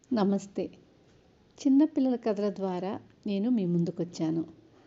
నమస్తే చిన్నపిల్లల కథల ద్వారా నేను మీ ముందుకు వచ్చాను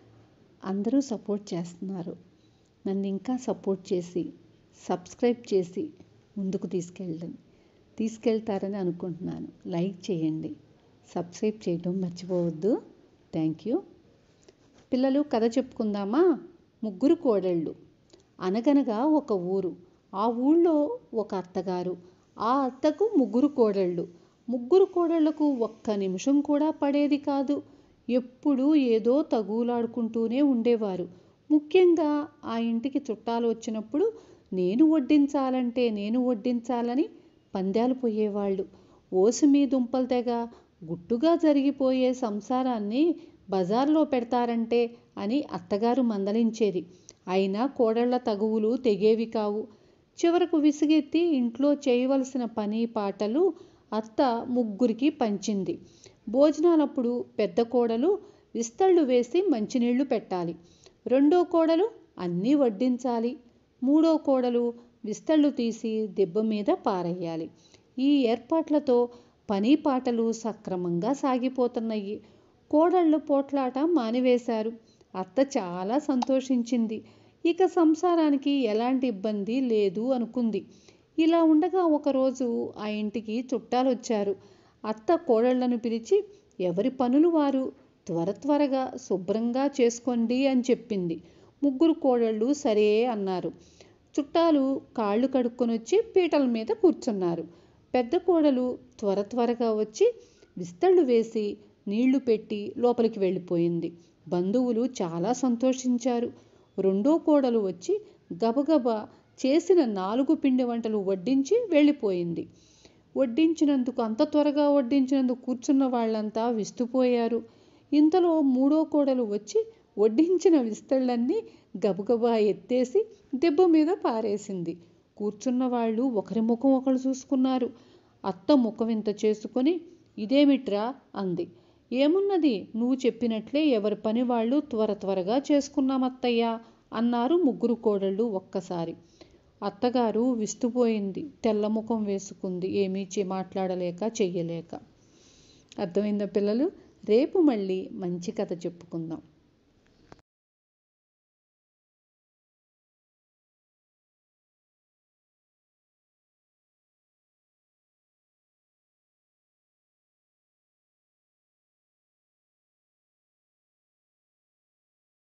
అందరూ సపోర్ట్ చేస్తున్నారు నన్ను ఇంకా సపోర్ట్ చేసి సబ్స్క్రైబ్ చేసి ముందుకు తీసుకెళ్ళండి తీసుకెళ్తారని అనుకుంటున్నాను లైక్ చేయండి సబ్స్క్రైబ్ చేయటం మర్చిపోవద్దు థ్యాంక్ యూ పిల్లలు కథ చెప్పుకుందామా ముగ్గురు కోడళ్ళు అనగనగా ఒక ఊరు ఆ ఊళ్ళో ఒక అత్తగారు ఆ అత్తకు ముగ్గురు కోడళ్ళు ముగ్గురు కోడళ్లకు ఒక్క నిమిషం కూడా పడేది కాదు ఎప్పుడూ ఏదో తగులాడుకుంటూనే ఉండేవారు ముఖ్యంగా ఆ ఇంటికి చుట్టాలు వచ్చినప్పుడు నేను వడ్డించాలంటే నేను వడ్డించాలని పందాలు పోయేవాళ్ళు ఓసుమి దుంపలు తెగ గుట్టుగా జరిగిపోయే సంసారాన్ని బజార్లో పెడతారంటే అని అత్తగారు మందలించేది అయినా కోడళ్ల తగువులు తెగేవి కావు చివరకు విసిగెత్తి ఇంట్లో చేయవలసిన పని పాటలు అత్త ముగ్గురికి పంచింది భోజనాలప్పుడు పెద్ద కోడలు విస్తళ్ళు వేసి మంచినీళ్లు పెట్టాలి రెండో కోడలు అన్నీ వడ్డించాలి మూడో కోడలు విస్తళ్ళు తీసి దెబ్బ మీద పారేయాలి ఈ ఏర్పాట్లతో పని పాటలు సక్రమంగా సాగిపోతున్నాయి కోడళ్ళు పోట్లాట మానివేశారు అత్త చాలా సంతోషించింది ఇక సంసారానికి ఎలాంటి ఇబ్బంది లేదు అనుకుంది ఇలా ఉండగా ఒకరోజు ఆ ఇంటికి చుట్టాలు వచ్చారు అత్త కోడళ్లను పిలిచి ఎవరి పనులు వారు త్వర త్వరగా శుభ్రంగా చేసుకోండి అని చెప్పింది ముగ్గురు కోడళ్ళు సరే అన్నారు చుట్టాలు కాళ్ళు కడుక్కొని వచ్చి పీటల మీద కూర్చున్నారు పెద్ద కోడలు త్వర త్వరగా వచ్చి విస్తళ్ళు వేసి నీళ్లు పెట్టి లోపలికి వెళ్ళిపోయింది బంధువులు చాలా సంతోషించారు రెండో కోడలు వచ్చి గబగబా చేసిన నాలుగు పిండి వంటలు వడ్డించి వెళ్ళిపోయింది వడ్డించినందుకు అంత త్వరగా వడ్డించినందుకు కూర్చున్న వాళ్ళంతా విస్తుపోయారు ఇంతలో మూడో కోడలు వచ్చి వడ్డించిన విస్తళ్ళన్నీ గబగబా ఎత్తేసి దెబ్బ మీద పారేసింది కూర్చున్న వాళ్ళు ఒకరి ముఖం ఒకరు చూసుకున్నారు అత్త ముఖం ఇంత చేసుకొని ఇదేమిట్రా అంది ఏమున్నది నువ్వు చెప్పినట్లే ఎవరి పని వాళ్ళు త్వర త్వరగా చేసుకున్నామత్తయ్యా అన్నారు ముగ్గురు కోడళ్ళు ఒక్కసారి అత్తగారు విస్తుపోయింది తెల్ల ముఖం వేసుకుంది ఏమీ మాట్లాడలేక చెయ్యలేక అర్థమైందా పిల్లలు రేపు మళ్ళీ మంచి కథ చెప్పుకుందాం